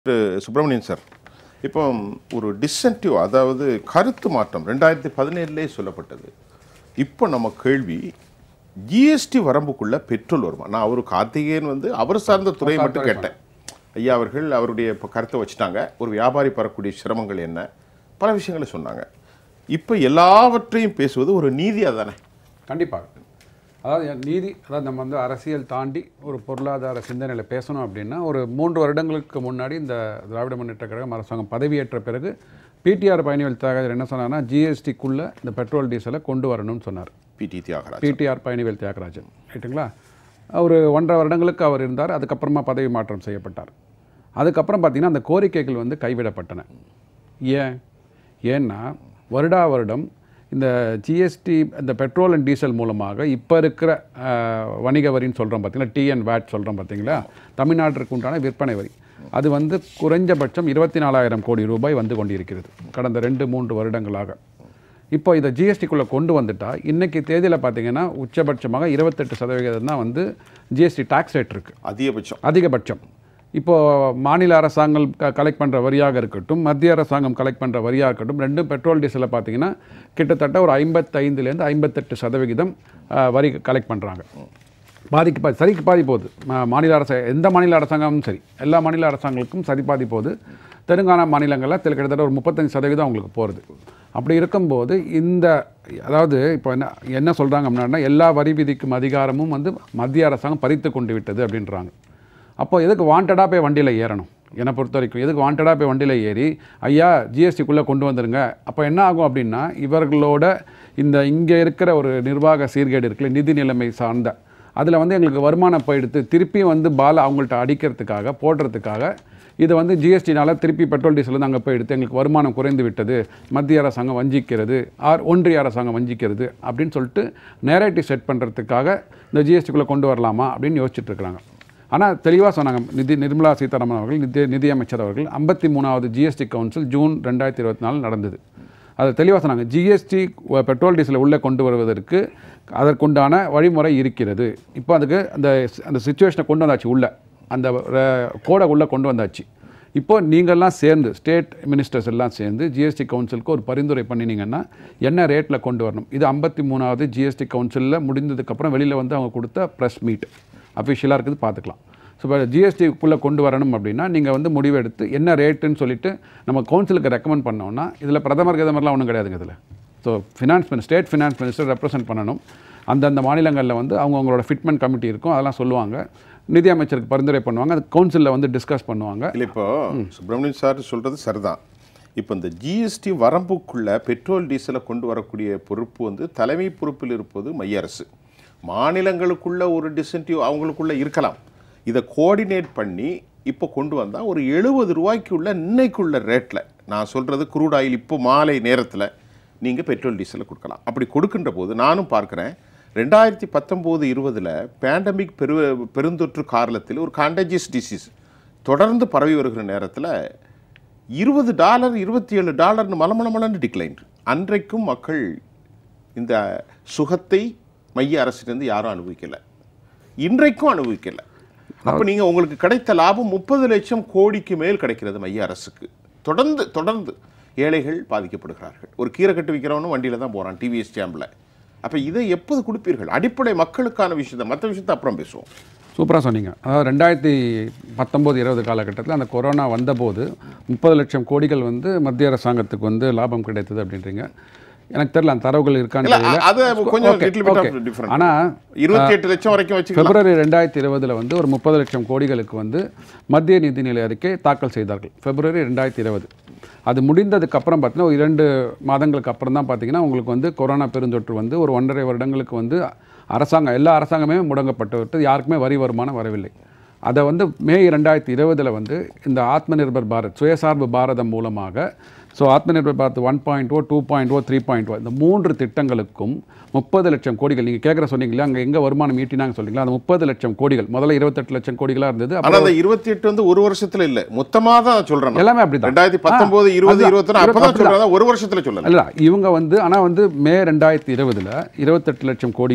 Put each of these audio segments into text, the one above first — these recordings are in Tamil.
திரு சுப்பிரமணியன் சார் இப்போ ஒரு டிசென்டிவ் அதாவது கருத்து மாற்றம் ரெண்டாயிரத்தி பதினேழுலேயே சொல்லப்பட்டது இப்போ நம்ம கேள்வி ஜிஎஸ்டி வரம்புக்குள்ள பெட்ரோல் வருமா நான் அவர் கார்த்திகேயன் வந்து அவர் சார்ந்த துறையை மட்டும் கேட்டேன் ஐயா அவர்கள் அவருடைய இப்போ கருத்தை வச்சுட்டாங்க ஒரு வியாபாரி பெறக்கூடிய சிரமங்கள் என்ன பல விஷயங்களை சொன்னாங்க இப்போ எல்லாவற்றையும் பேசுவது ஒரு நீதியாக தானே கண்டிப்பாக அதாவது என் நீதி அதாவது நம்ம வந்து அரசியல் தாண்டி ஒரு பொருளாதார சிந்தனையில் பேசணும் அப்படின்னா ஒரு மூன்று வருடங்களுக்கு முன்னாடி இந்த திராவிட முன்னேற்ற கழகம் அரசாங்கம் பதவியேற்ற பிறகு பிடிஆர் பயணிகள் தியாகராஜர் என்ன சொன்னார்னா ஜிஎஸ்டிக்குள்ளே இந்த பெட்ரோல் டீசலை கொண்டு வரணும்னு சொன்னார் பிடி தியாகராஜ் பிடிஆர் பயணிவேல் தியாகராஜன் ரைட்டுங்களா ஒரு ஒன்றரை வருடங்களுக்கு அவர் இருந்தார் அதுக்கப்புறமா பதவி மாற்றம் செய்யப்பட்டார் அதுக்கப்புறம் பார்த்தீங்கன்னா அந்த கோரிக்கைகள் வந்து கைவிடப்பட்டன ஏன் ஏன்னா வருடா வருடம் இந்த ஜிஎஸ்டி இந்த பெட்ரோல் அண்ட் டீசல் மூலமாக இப்போ இருக்கிற அஹ், வணிக வரின்னு சொல்கிறோம் பார்த்தீங்களா டிஎன் வேட் சொல்கிறோம் பார்த்தீங்களா தமிழ்நாட்டிற்கு உண்டான விற்பனை வரி அது வந்து குறைஞ்சபட்சம் இருபத்தி நாலாயிரம் கோடி ரூபாய் வந்து கொண்டிருக்கிறது கடந்த ரெண்டு மூன்று வருடங்களாக இப்போ இதை ஜிஎஸ்டிக்குள்ளே கொண்டு வந்துட்டா இன்னைக்கு தேதியில் பார்த்தீங்கன்னா உச்சபட்சமாக இருபத்தெட்டு சதவிகிதம் தான் வந்து ஜிஎஸ்டி டாக்ஸ் ரேட் இருக்குது அதிகபட்சம் அதிகபட்சம் இப்போ மாநில அரசாங்கம் க கலெக்ட் பண்ணுற வரியாக இருக்கட்டும் மத்திய அரசாங்கம் கலெக்ட் பண்ணுற வரியாக இருக்கட்டும் ரெண்டும் பெட்ரோல் டீசலில் பார்த்தீங்கன்னா கிட்டத்தட்ட ஒரு ஐம்பத்தைந்துலேருந்து ஐம்பத்தெட்டு சதவிகிதம் அஹ், வரி கலெக்ட் பண்ணுறாங்க பாதிக்கு பாதி சரிக்கு பாதி போகுது மா- மாநில அரசு எந்த மாநில அரசாங்கமும் சரி எல்லா மாநில அரசாங்கங்களுக்கும் சரி பாதி போகுது தெலுங்கானா மாநிலங்களில் தெலு- கிட்டத்தட்ட ஒரு முப்பத்தஞ்சு சதவீதம் அவங்களுக்கு போகிறது அப்படி இருக்கும்போது இந்த அதாவது இப்போ என்ன என்ன சொல்கிறாங்க அப்படின்னா எல்லா வரி விதிக்கும் அதிகாரமும் வந்து மத்திய அரசாங்கம் பறித்து கொண்டு விட்டது அப்படின்றாங்க அப்போ எதுக்கு வாண்டடாக போய் வண்டியில் ஏறணும் என்னை பொறுத்த வரைக்கும் எதுக்கு வாண்டடாக போய் வண்டியில் ஏறி ஐயா ஜிஎஸ்டிக்குள்ளே கொண்டு வந்துருங்க அப்போ என்ன ஆகும் அப்படின்னா இவர்களோட இந்த இங்கே இருக்கிற ஒரு நிர்வாக சீர்கேடு இருக்குல்ல நிதி நிலைமை சார்ந்த அதில் வந்து எங்களுக்கு வருமானம் போயிடுத்து திருப்பி வந்து பால் அவங்கள்ட்ட அடிக்கிறதுக்காக போடுறதுக்காக இதை வந்து ஜிஎஸ்டினால் திருப்பி பெட்ரோல் டீசல் வந்து அங்கே போய் எடுத்து எங்களுக்கு வருமானம் குறைந்து விட்டது மத்திய அரசாங்கம் வஞ்சிக்கிறது ஆர் ஒன்றிய அரசாங்கம் வஞ்சிக்கிறது அப்படின்னு சொல்லிட்டு நேரேட்டிவ் செட் பண்ணுறதுக்காக இந்த ஜிஎஸ்டிக்குள்ளே கொண்டு வரலாமா அப்படின்னு யோசிச்சுட்டு இருக்கிறாங்க ஆனால் தெளிவாக சொன்னாங்க நிதி நிர்மலா சீதாராமன் அவர்கள் நிதி நிதியமைச்சர் அவர்கள் ஐம்பத்தி மூணாவது ஜிஎஸ்டி கவுன்சில் ஜூன் ரெண்டாயிரத்தி இருபத்தி நாலு நடந்தது அது தெளிவாக சொன்னாங்க ஜிஎஸ்டி பெட்ரோல் டீசலை உள்ளே கொண்டு வருவதற்கு அதற்குண்டான வழிமுறை இருக்கிறது இப்போ அதுக்கு அந்த அந்த சுச்சுவேஷனை கொண்டு வந்தாச்சு உள்ள அந்த கோடை உள்ளே கொண்டு வந்தாச்சு இப்போ நீங்கள்லாம் சேர்ந்து ஸ்டேட் மினிஸ்டர்ஸ் எல்லாம் சேர்ந்து ஜிஎஸ்டி கவுன்சிலுக்கு ஒரு பரிந்துரை பண்ணினீங்கன்னா என்ன ரேட்டில் கொண்டு வரணும் இது ஐம்பத்தி மூணாவது ஜிஎஸ்டி கவுன்சிலில் முடிந்ததுக்கப்புறம் வெளியில் வந்து அவங்க கொடுத்த ப்ரெஸ் மீட் அஃபிஷியலாக இருக்குது பார்த்துக்கலாம் ஸோ இப்போ ஜிஎஸ்டிக்குள்ளே கொண்டு வரணும் அப்படின்னா நீங்கள் வந்து முடிவெடுத்து என்ன ரேட்டுன்னு சொல்லிட்டு நம்ம கவுன்சிலுக்கு ரெக்கமெண்ட் பண்ணோம்னா இதில் பிரதமர் பிரதமர்லாம் ஒன்றும் கிடையாதுங்க இதில் so finance minister state finance minister represent பண்ணணும் அந்தந்த மாநிலங்களில் வந்து அவங்கவுங்களோட ஃபிட்மெண்ட் கமிட்டி இருக்கும் அதெல்லாம் சொல்லுவாங்க நிதி அமைச்சருக்கு பரிந்துரை பண்ணுவாங்க அது கவுன்சிலில் வந்து டிஸ்கஸ் பண்ணுவாங்க இல்லை இப்போ சுப்பிரமணியன் சார் சொல்றது சரிதான் இப்போ இந்த ஜிஎஸ்டி வரம்புக்குள்ள பெட்ரோல் டீசலை கொண்டு வரக்கூடிய பொறுப்பு வந்து தலைமை பொறுப்பில் இருப்பது மைய அரசு மாநிலங்களுக்குள்ள ஒரு டிசென்டிவ் அவங்களுக்குள்ள இருக்கலாம் இதை கோஆர்டினேட் பண்ணி இப்போ கொண்டு வந்தால் ஒரு எழுபது ரூபாய்க்குள்ள இன்னைக்குள்ள ரேட்டில் நான் சொல்கிறது குரூட் ஆயில் இப்போ மாலை நேரத்தில் நீங்கள் பெட்ரோல் டீசலை கொடுக்கலாம் அப்படி கொடுக்கின்ற போது நானும் பார்க்குறேன் ரெண்டாயிரத்தி பத்தொம்போது இருபதில் பேண்டமிக் பெரு பெருந்தொற்று காரணத்தில் ஒரு காண்டஜியஸ் டிசீஸ் தொடர்ந்து பரவி வருகிற நேரத்தில் இருபது டாலர் இருபத்தி ஏழு டாலர்னு மலமளமலன்னு டிக்ளைன் அன்றைக்கும் மக்கள் இந்த சுகத்தை மைய அரசிலிருந்து யாரும் அனுபவிக்கல இன்றைக்கும் அனுபவிக்கல அப்போ நீங்கள் உங்களுக்கு கிடைத்த லாபம் முப்பது லட்சம் கோடிக்கு மேல் கிடைக்கிறது மைய அரசுக்கு தொடர்ந்து தொடர்ந்து ஏழைகள் பாதிக்கப்படுகிறார்கள் ஒரு கீரை கட்டு விற்கிறவனும் வண்டியில் தான் போகிறான் டிவிஎஸ் ஸ்டாம்பில் அப்போ இதை எப்போது கொடுப்பீர்கள் அடிப்படை மக்களுக்கான விஷயத்தை மற்ற விஷயத்தை அப்புறம் பேசுவோம் சூப்பராக சொன்னீங்க அதாவது ரெண்டாயிரத்தி பத்தொம்போது இருபது காலகட்டத்தில் அந்த கொரோனா வந்தபோது முப்பது லட்சம் கோடிகள் வந்து மத்திய அரசாங்கத்துக்கு வந்து லாபம் கிடைத்தது அப்படின்றீங்க எனக்கு தெரியல அந்த தரவுகள் இருக்கான்னு இல்ல, தெரியல அது கொஞ்சம் Okay, little bit of okay. different. ஆனா இருபத்தி எட்டு லட்சம் வரைக்கும் வச்சுக்கலாம் பிப்ரவரி ரெண்டாயிரத்தி இருபதில் வந்து ஒரு முப்பது லட்சம் கோடிகளுக்கு வந்து மத்திய நிதிநிலை அறிக்கை தாக்கல் செய்தார்கள் பிப்ரவரி ரெண்டாயிரத்தி இருபது அது முடிந்ததுக்கு அப்புறம் பார்த்தீங்கன்னா ஒரு இரண்டு மாதங்களுக்கு அப்புறம் தான் பார்த்தீங்கன்னா உங்களுக்கு வந்து கொரோனா பெருந்தொற்று வந்து ஒரு ஒன்றரை வருடங்களுக்கு வந்து அரசாங்கம் எல்லா அரசாங்கமே முடங்கப்பட்டு விட்டு யாருக்குமே வரி வருமானம் வரவில்லை அதை வந்து மே ரெண்டாயிரத்தி இருபதில் வந்து இந்த ஆத்ம நிர்பர் பாரத் சுயசார்பு பாரதம் மூலமாக so Aatma Nirbhar Bharat one point o two point o three point o இந்த மூன்று திட்டங்களுக்கும் முப்பது லட்சம் கோடிகள் நீங்கள் கேட்குற சொன்னீங்களா அங்கே எங்கே வருமானம் ஈட்டினாங்க சொன்னீங்களா அந்த முப்பது லட்சம் கோடிகள் முதல்ல இருபத்தெட்டு லட்சம் கோடிகளாக இருந்தது ஆனா அப்புறம் அந்த இருபத்தி எட்டு வந்து ஒரு வருஷத்துல இல்ல மொத்தமா தான் சொல்றேன் நான். எல்லாமே அப்படிதான் ரெண்டாயிரத்தி பத்தொன்பது ஆ, இருபது அதுதான். இருபத்தி அப்பதான் அப்படிதான். சொல்றேன் ஒரு வருஷத்துல சொல்லல இல்ல இவங்க வந்து ஆனால் வந்து மே ரெண்டாயிரத்தி இருபதில் இருபத்தெட்டு லட்சம் கோடிகள்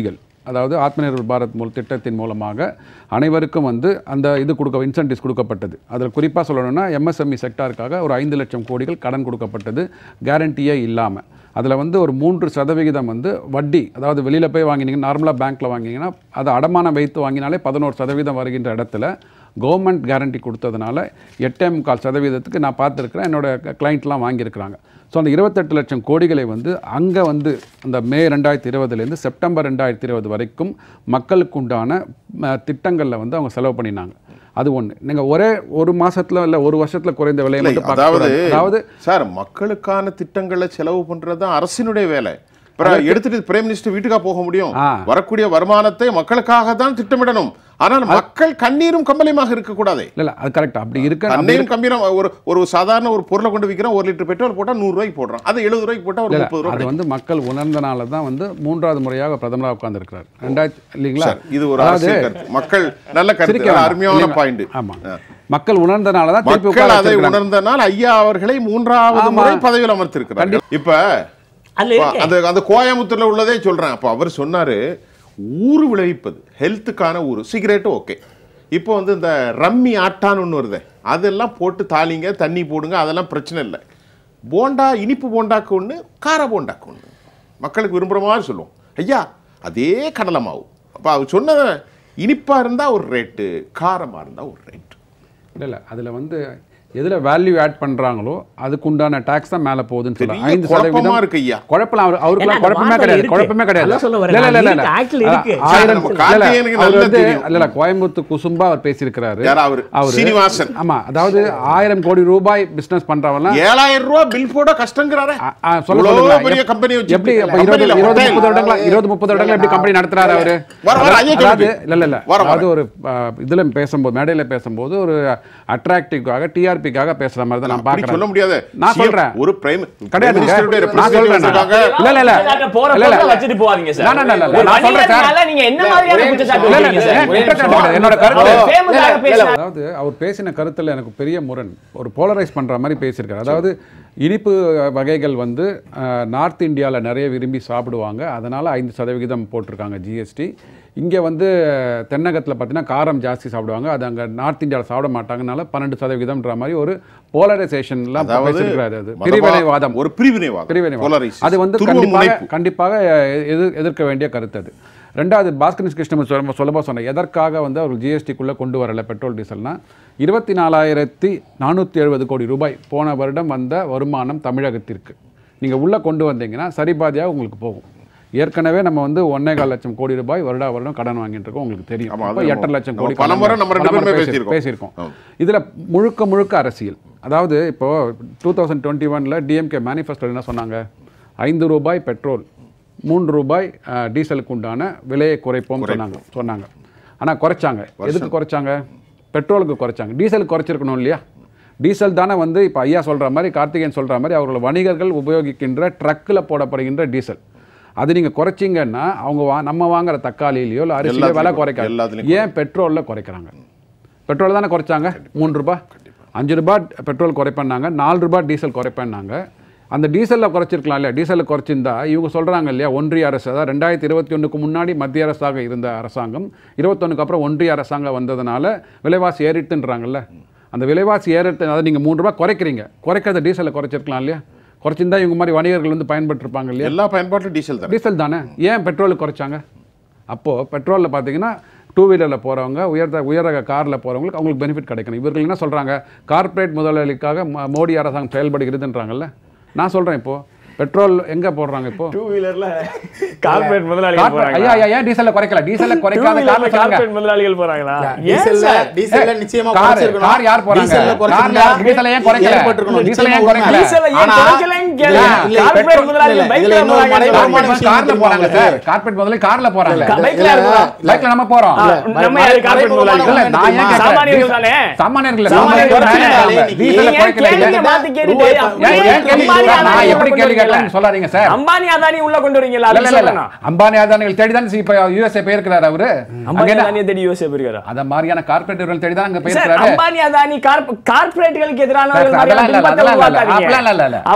அதாவது ஆத்ம நிர்பர் பாரத் மூல திட்டத்தின் மூலமாக அனைவருக்கும் வந்து அந்த இது கொடுக்க இன்சென்டிவ்ஸ் கொடுக்கப்பட்டது அதில் குறிப்பாக சொல்லணும்னா எம்எஸ்எம்இ செக்டாருக்காக ஒரு ஐந்து லட்சம் கோடிகள் கடன் கொடுக்கப்பட்டது கேரண்டியே இல்லாமல் அதில் வந்து ஒரு மூன்று சதவிகிதம் வந்து வட்டி அதாவது வெளியில் போய் வாங்கினீங்க நார்மலாக பேங்க்கில் வாங்கினீங்கன்னா அதை அடமானம் வைத்து வாங்கினாலே பதினோரு சதவீதம் வருகின்ற இடத்துல கவர்மெண்ட் கேரண்டி கொடுத்ததுனால எட்டே முக்கால் சதவீதத்துக்கு நான் பார்த்துருக்கிறேன் என்னோட கிளைண்ட்லாம் வாங்கியிருக்கிறாங்க ஸோ அந்த இருபத்தெட்டு லட்சம் கோடிகளை வந்து அங்கே வந்து அந்த மே ரெண்டாயிரத்தி இருபதுலேருந்து செப்டம்பர் ரெண்டாயிரத்தி இருபது வரைக்கும் மக்களுக்கு உண்டான திட்டங்களில் வந்து அவங்க செலவு பண்ணினாங்க அது ஒன்று நீங்கள் ஒரே ஒரு மாசத்துல இல்லை ஒரு வருஷத்துல குறைந்த விலையை இல்லை, மட்டும் பார்க்க அதாவது கூடாது. அதாவது சார் மக்களுக்கான திட்டங்களை செலவு பண்றது தான் அரசினுடைய வேலை அப்புறம் எடுத்துட்டு பிரைம் மினிஸ்டர் வீட்டுக்கா போக முடியும் ஆ. வரக்கூடிய வருமானத்தை மக்களுக்காக தான் திட்டமிடணும் ஆனால் மக்கள் கண்ணீரும் கம்பலையுமாக இருக்கக்கூடாதே இல்லை இல்லை அது கரெக்ட் அப்படி இருக்க கண்ணையும் கம்பீரம் ஒரு ஒரு சாதாரண ஒரு பொருளை கொண்டு விற்கிறோம் ஒரு லிட்டர் பெட்ரோல் போட்டா நூறு ரூபாய்க்கு போடுறான் அது எழுபது ரூபாய்க்கு போட்டா ஒரு இல்ல, முப்பது ரூபாய் அது வந்து மக்கள் உணர்ந்தனால தான் வந்து மூன்றாவது முறையாக பிரதமராக உட்கார்ந்திருக்கிறார் ரெண்டாயிரத்தி இல்லைங்களா சார், இது ஒரு அதாவது அரசியல் கருத்து மக்கள் நல்ல சிரிக்க கருத்து வேண்டாம். அருமையான இல்லைங்க. பாயிண்ட் ஆமா மக்கள் உணர்ந்தனால தான் திருப்பி மக்கள் உட்கார அதை வச்சிருக்கிறாங்க. உணர்ந்தனால் ஐயா அவர்களை மூன்றாவது ஆமா. முறை பதவியில் அமர்த்திருக்கிறார் இப்ப அதுல இருக்கே. அந்த அந்த கோயம்புத்தூர்ல உள்ளதே சொல்றேன் அப்ப அவர் சொன்னாரு ஊறு விளைவிப்பது ஹெல்த்துக்கான ஊறு சிகரெட்டு ஓகே இப்போ வந்து இந்த ரம்மி ஆட்டான்னு ஒன்று வருதே அதெல்லாம் போட்டு தாளிங்க தண்ணி போடுங்க அதெல்லாம் பிரச்சனை இல்லை போண்டா இனிப்பு போண்டாக்கு ஒன்று கார போண்டாக்கு ஒன்று மக்களுக்கு விரும்புகிற மாதிரி சொல்லுவோம் ஐயா அதே கடலை மாவு அப்போ அவர் சொன்னதை இனிப்பாக இருந்தால் ஒரு ரேட்டு காரமாக இருந்தால் ஒரு ரேட்டு இல்ல இல்ல அதுல வந்து எதுல வேல்யூ ஆட் பண்றாங்களோ அதுக்கு உண்டான டாக்ஸ் தான் மேல போகுதுன்னு சொல்லலாம் பெரிய ஐந்து குழப்பமா சதவீதம் இருக்கு ஐயா. குழப்பம் அவர் அவருக்குலாம் ஏன்னா, அந்த குழப்பமே வார்த்தை கிடையாது இருக்கு. குழப்பமே கிடையாது அதான் சொல்ல வரேன். இல்ல, இல்ல, இல்ல, இருக்கு, இல்ல. ஆக்ட்ல இருக்கு. ஆ, ஆயிரம் நம்ம இல்ல, இல்ல, கார்த்திகேயனுக்கு அவர் நல்லா வந்து தெரியும். இல்ல இல்ல கோயம்புத்தூர் குசும்பா அவர் பேசியிருக்கிறாரு யார் அவரு? அவரு சீனிவாசன். ஆமா அதாவது ஆயிரம் கோடி ரூபாய் பிசினஸ் பண்றவங்க ஏழாயிரம் ரூபாய் பில் போட கஷ்டங்கிறாரே ஆ, ஆ, சொல்ல இவ்வளோ சொல்லுங்க. பெரிய எப்- கம்பெனி வச்சு எப்படி அப்ப இருபது இருபது முப்பது வருடங்களா இருபது முப்பது வருடங்களா எப்படி கம்பெனி நடத்துறாரு அவரு வர, வர, ஐயா அதாவது கேளுங்க. இல்ல இல்ல இல்ல வர, வர. அதாவது ஒரு ஆ, இதுல பேசும்போது மேடையில பேசும்போது ஒரு அட்ராக்டிவ்காக டிஆர்பிக்காக பேசுற மாதிரி தான் நான் அப்படி பாக்குறேன் சொல்ல முடியாது நான் CM சொல்றேன் ஒரு பிரைம் கிடையாதுங்க. மினிஸ்டருடைய நான் சொல்றேன் நான். representative இல்ல, இல்ல, இல்ல. குற்றச்சாட்டை போற இல்ல, இல்ல. போக்குல வச்சுட்டு போகாதீங்க சார். இல்ல, இல்ல, இல்ல, இல்ல. ஒரு நான் சொல்றேன் சார். வணிகர்னால நீங்க என்ன மாதிரியான ஒரே குற்றச்சாட்டு இல்ல, இல்ல, வைக்கிறீங்க இல்ல, சார்? குற்றச்சாட்டு கிடையாது. என்னோட கருத்து அவர் famous-ஆக பேசினார். அதாவது அவர் பேசின கருத்துல எனக்கு பெரிய முரண் ஒரு போலரைஸ் பண்ற மாதிரி பேசியிருக்காரு அதாவது இனிப்பு வகைகள் வந்து அஹ், நார்த் இந்தியாவில் நிறைய விரும்பி சாப்பிடுவாங்க அதனால ஐந்து சதவிகிதம் போட்டிருக்காங்க ஜிஎஸ்டி இங்கே வந்து தென்னகத்தில் பார்த்தீங்கன்னா காரம் ஜாஸ்தி சாப்பிடுவாங்க அது அங்கே நார்த் இந்தியாவில் சாப்பிட மாட்டாங்கனால பன்னெண்டு சதவிகிதம்ன்ற மாதிரி ஒரு போலரைசேஷன்லாம் அதாவது பேசியிருக்கிறாரு அது மதவா- பிரிவினைவாதம் ஒரு பிரிவினைவாதம் பிரிவினைவாதம் Polarization. அது வந்து துருவ கண்டிப்பாக முனைப்பு. கண்டிப்பாக எதிர் எதிர்க்க வேண்டிய கருத்து அது ரெண்டாவது பாஸ்கர் கிருஷ்ணன் சொல்ல சொல்லப்போ சொன்னேன் எதற்காக வந்து அவர் ஜிஎஸ்டிக்குள்ளே கொண்டு வரல பெட்ரோல் டீசல்னா இருபத்தி நாலாயிரத்தி நானூற்றி எழுபது கோடி ரூபாய் போன வருடம் வந்த வருமானம் தமிழகத்திற்கு நீங்கள் உள்ளே கொண்டு வந்தீங்கன்னா சரிபாதியாக உங்களுக்கு போகும் ஏற்கனவே நம்ம வந்து ஒன்னே கால் லட்சம் கோடி ரூபாய் வருடா வருடம் கடன் வாங்கிட்டு இருக்கோம் உங்களுக்கு தெரியும் ஆமா, அப்போ அது எட்டரை நம்ம- லட்சம் நம்ம கோடி பலமுறை கடன் நம்ம ரெண்டு பலமுறை பேருமே பேசி- பேசியிருக்கோம். பேசியிருக்கோம் ஆமா. இதில் முழுக்க முழுக்க அரசியல் அதாவது இப்போ டூ தௌசண்ட் டுவெண்ட்டி ஒனில் டிஎம்கே மேனிஃபெஸ்டோ என்ன சொன்னாங்க ஐந்து ரூபாய் பெட்ரோல் மூன்று ரூபாய் அஹ், டீசலுக்கு உண்டான விலையை குறைப்போம் சொன்னாங்க சொன்னாங்க ஆனால் குறைச்சாங்க எதுக்கு குறைச்சாங்க பெட்ரோலுக்கு குறைச்சாங்க டீசலுக்கு குறைச்சிருக்கணும் இல்லையா டீசல் தானே வந்து இப்போ ஐயா சொல்கிற மாதிரி கார்த்திகேயன் சொல்கிற மாதிரி அவர்கள் வணிகர்கள் உபயோகிக்கின்ற ட்ரக்கில் போடப்படுகின்ற டீசல் அது நீங்கள் குறைச்சிங்கன்னா அவங்க வா நம்ம வாங்குற தக்காளியிலையோ இல்லை அரிசியிலோ விலை எல்லாத்துலயும் குறைக்காது எல்லாத்துலயும் ஏன் பெட்ரோலில் குறைக்கிறாங்க பெட்ரோல் தானே குறைச்சாங்க மூணு ரூபாய் அஞ்சு ரூபாய் பெட்ரோல் குறைப்பேன்னாங்க நாலு ரூபாய் டீசல் குறைப்பேன்னாங்க அந்த டீசலில் குறைச்சிருக்கலாம் இல்லையா டீசலில் குறைச்சிருந்தா இவங்க சொல்கிறாங்க இல்லையா ஒன்றிய அரசு அதாவது ரெண்டாயிரத்தி இருபத்தி ஒன்றுக்கு முன்னாடி மத்திய அரசாக இருந்த அரசாங்கம் இருபத்தொன்னுக்கு அப்புறம் ஒன்றிய அரசாங்கம் வந்ததுனால விலைவாசி ஏறிட்டுன்றாங்கல்ல அந்த விலைவாசி ஏறிட்டு அதை நீங்கள் மூணு ரூபாய் குறைக்கிறீங்க குறைக்கிறத டீசலில் குறைச்சிருக்கலாம் இல்லையா குறைச்சிருந்தா இவங்க மாதிரி வணிகர்கள் வந்து பயன்பட்டுருப்பாங்க இல்லையா எல்லா பயன்பாட்டிலும் டீசல் தான் டீசல் தானே ஏன் பெட்ரோலுக்கு குறைச்சாங்க அப்போது பெட்ரோலில் பார்த்தீங்கன்னா டூ வீலரில் போகிறவங்க உயர்ந்த உயரக காரில் போகிறவங்களுக்கு அவங்களுக்கு பெனிஃபிட் கிடைக்கணும் இவர்கள் என்ன சொல்கிறாங்க கார்ப்பரேட் முதலாளிக்காக ம- மோடி அரசாங்கம் செயல்படுகிறதுன்றாங்கல்ல நான் சொல்கிறேன் இப்போது பெட்ரோல் எங்கே போடுறாங்க இப்போ டூ வீலர்ல கார்ப்பரேட் முதலாளிகள் Corporate- போறாங்க ஐயா ஐயா ஏன் டீசலில் குறைக்கல டீசலில் குறைக்காத காரணம் சொல்லுங்க கார்ப்பரேட் முதலாளிகள் போறாங்களா ஏன் டீசல்ல சார் டீசல்ல நிச்சயமா கார் குறைச்சிருக்கணும். கார் யார் போறாங்க டீசல்ல கார்ல குறைச்சிருந்தா டீசலை ஏன் குறைக்கல ஏற்பட்டிருக்கணும். டீசலை ஏன் நிச்சயமா குறைக்கல உண்மை. டீசலை ஏன் ஆனா- குறைக்கலைன்னு கேளுங்க. இல்ல, இல்ல, கார்ப்பரேட் பெட்ரோல் முதலாளிகள் இல்ல, பைக்ல இதுல இன்னொரு போறாங்க. மறைமுகமான கார்பரேட் விஷயம் கார்ல தெரியுமா போறாங்க உங்களுக்கு? சார் கார்பரேட் முதல்ல கார்ல போறாங்க க- பைக்ல யார் போறா? பைக்ல நம்ம போறோம் ஆ, நம்ம யாரு கார்ப்பரேட் முதலாளிகள்? இல்ல, நான் ஏன் கேட்கிறேன்? சாமானியர்கள் தானே? சாமானியர்கள் இல்ல, சாமானியர்கள் சாமானியர்கள் தானே? தானே? டீசலை நீங்க ஏன் குறைக்கல. கேள்வியை மாத்தி கேட்டுட்டு ரூபாய் அப்படியே ஏன் ஏன் கேள்வி அம்பானி கேட்கலாம்? நான் அதானி எப்படி உள்ள கேள்வி கொண்டு கேட்கலாம்னு சொல்லாதீங்க சார் அம்பானி அதானி உள்ள கொண்டு வரீங்களா இல்ல, அது இல்ல, இல்ல. சொல்லணும். அம்பானி அதானிகள் தேடி தான் இப்ப யூஎஸ்ஏ போயிருக்கிறாரு அவரு அம்பானி அங்க என்ன- அதானியை தேடி யோசிச்சு போயிருக்காரா அத மாதிரியான கார்பரேட் நிறுவனம் தேடி தான் அங்க சார் போயிருக்கிறாரு அம்பானி அதானி கார்ப்- கார்ப்பரேட்டுகளுக்கு எதிரானவர்கள் சார், மாதிரியான அதெல்லாம் இல்ல, பிம்பத்தை அதெல்லாம் இல்ல, உருவாக்காதீங்க. அப்படிலாம் இல்ல, இல்ல, இல்ல. அப்படி கிடையாது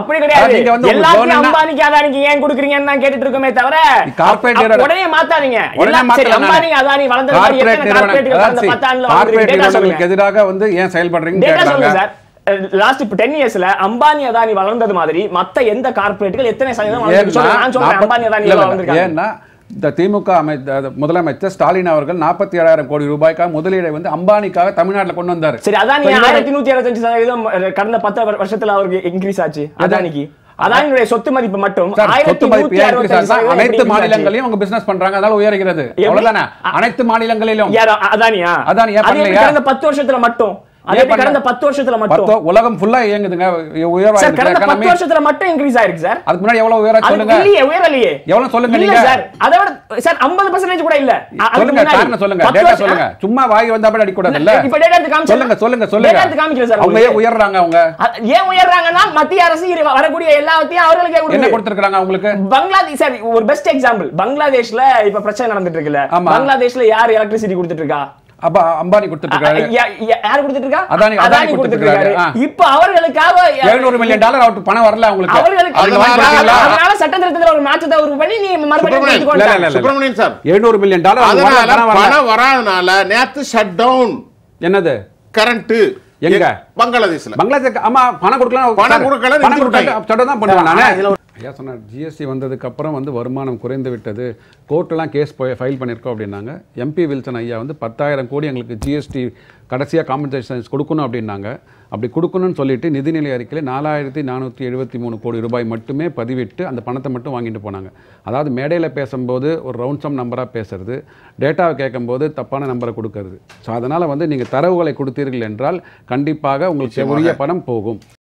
கிடையாது நீங்க வந்து உங்களுக்கு எல்லாத்தையும் வேணும்னா- அம்பானிக்கு அதானிக்கு ஏன் கொடுக்குறீங்கன்னு தான் கேட்டுட்டு இருக்கோமே தவிர corporate அப்ப நிறுவனம். உடனே மாத்தாதீங்க உடனே எல்லாம் சரி மாத்தலாம் அம்பானி அதானி வளர்ந்தது மாதிரி கார்ப்பரேட் எத்தனை நிறுவனம் கார்ப்பரேட்டுகள் கடந்த அதாவது பத்தாண்டுல கார்ப்பரேட் வளர்ந்துருக்கு? data நிறுவனங்களுக்கு சொல்லுங்க. எதிராக வந்து ஏன் செயல்படுறீங்கன்னு டேட்டா கேக்குறாங்க சொல்லுங்க சார் லாஸ்ட் இப்போ டென் இயர்ஸ்ல அம்பானி அதானி வளர்ந்தது மாதிரி மத்த எந்த கார்ப்பரேட்டுகள் எத்தனை சதவீதம் வளர்ந்துருக்கு சொல்லுங்க நான் சொல்றேன் அம்பானி அதானி இல்ல, இல்ல, வளர்ந்துருக்காங்க ஏன்னா இந்த திமுக அமை அத முதலமைச்சர் ஸ்டாலின் அவர்கள் நாற்பத்தி ஏழாயிரம் கோடி ரூபாய்க்காக முதலீடை வந்து அம்பானிக்காக தமிழ்நாட்டுல கொண்டு வந்தாரு சரி அதானி இப்ப இவரு- ஆயிரத்தி நூத்தி அறுபத்தஞ்சு சதவீதம் அஹ், கடந்த பத்து வரு- வருஷத்துல அவருக்கு இன்க்ரீஸ் ஆச்சு அதானிக்கு அதானியுடைய சொத்து மதிப்பு மட்டும் சார், ஆயிரத்தி சொத்து மதிப்பு நூத்தி ஏன் increase அறுபத்தஞ்சு ஆகுதுன்னா, சதவீதம் அனைத்து எப்படி increase ஆச்சு? மாநிலங்களையும் அவங்க பிசினஸ் பண்றாங்க அதனால உயர்கிறது எப்படி? அவ்வளவுதானே அனைத்து மாநிலங்களிலும் யார் அதானியா அதானி ஏன் அது எப்படி பண்ணலையா? கடந்த பத்து வருஷத்துல மட்டும் அது ஏன் எப்படி பண்ணல? கடந்த பத்து வருஷத்துல மட்டும் பத்தோ- உலகம் ஃபுல்லா இயங்குதுங்க உயர்வா சார் கடந்த எக்கானமி பத்து வருஷத்துல மட்டும் இன்க்ரீஸ் ஆயிருக்கு சார் அதுக்கு முன்னாடி எவ்வளவு உயர அது சொல்லுங்க இல்லையே உயரலையே எவ்வளவு சொல்லுங்க இல்ல நீங்க? சார் அதை விட சார் 50% கூட இல்ல அ- அதுக்கு சொல்லுங்க முன்னாடி காரணம் சொல்லுங்க பத்து டேட்டா வருஷம் சொல்லுங்க சும்மா வாய் வந்தா அப்படி அடிக்க கூடாது இல்ல இப்ப டேட்டா எடுத்து காமிச்சு சொல்லுங்க சொல்லுங்க டேட்டா சொல்லுங்க எடுத்து காமிக்கல சார் அவங்க ஏன் உங்களுக்கு. உயர்றாங்க அவங்க அ- ஏன் உயர்றாங்கன்னா மத்திய அரசு இரு- வரக்கூடிய எல்லாத்தையும் அவர்களுக்கே என்ன கொடுக்குது கொடுத்திருக்காங்க அவங்களுக்கு பங்களாதேஷ் சார் ஒரு பெஸ்ட் எக்ஸாம்பிள் பங்களாதேஷ்ல இப்ப பிரச்சனை நடந்துட்டு இருக்குல்ல ஆமா. பங்களாதேஷ்ல யார் எலக்ட்ரிசிட்டி கொடுத்துட்டு இருக்கா அப்ப அம்பானி கொடுத்துட்டு இருக்காரு யா- யா- யார் கொடுத்துட்டு இருக்கா அதானி- அதானி கொடுத்துட்டு இருக்காரு. ஆ. இப்ப அவர்களுக்காக 700 மில்லியன் டாலர் அவருக்கு பணம் வரல அவங்களுக்கு அவர்களுக்கு அதுல வாங்கி அதனால- பாத்தீங்களா? அதனால சட்ட திருத்தத்துல ஒரு மாற்றத்தை உருவாக்கி பண்ணி நீ மறுபடியும் சுப்பிரமணியன், எடுத்துக்கோ இல்ல, இல்ல, இல்ல. சுப்பிரமணியன் சார் 700 மில்லியன் டாலர் அவருக்கு வரல, அதனால பணம் வரல. பணம் வராதனால நேத்து ஷட் டவுன் என்னது கரண்ட் எங்க? பங்களாதேஷ்ல பங்களாதேஷ் ஆமா பணம் கொடுக்கலாம் பணம் சார், கொடுக்கல, பணம் நிறுத்தி கொடுத்தா விட்டாங்க. சட்டம் தான் பண்ணுவேன் நானு ஆ, இதுல ஐயா சொன்னார் ஜிஎஸ்டி வந்ததுக்கு அப்புறம் வந்து வருமானம் குறைந்து விட்டது கோர்ட்டெல்லாம் கேஸ் போய் ஃபைல் பண்ணியிருக்கோம் அப்படின்னாங்க எம்பி வில்சன் ஐயா வந்து பத்தாயிரம் கோடி எங்களுக்கு ஜிஎஸ்டி கடைசியாக காம்பன்சேஷன்ஸ் கொடுக்கணும் அப்படின்னாங்க அப்படி கொடுக்கணும்னு சொல்லிட்டு நிதிநிலை அறிக்கையில் நாலாயிரத்தி நானூற்றி எழுபத்தி மூணு கோடி ரூபாய் மட்டுமே பதிவிட்டு அந்த பணத்தை மட்டும் வாங்கிட்டு போனாங்க அதாவது மேடையில் பேசும்போது ஒரு ரவுண்ட் சம் நம்பராக பேசுறது டேட்டாவை கேட்கும்போது தப்பான நம்பரை கொடுக்கறது ஸோ அதனால் வந்து நீங்கள் தரவுகளை கொடுத்தீர்கள் என்றால் கண்டிப்பாக உங்களுக்கு உரிய பணம் போகும்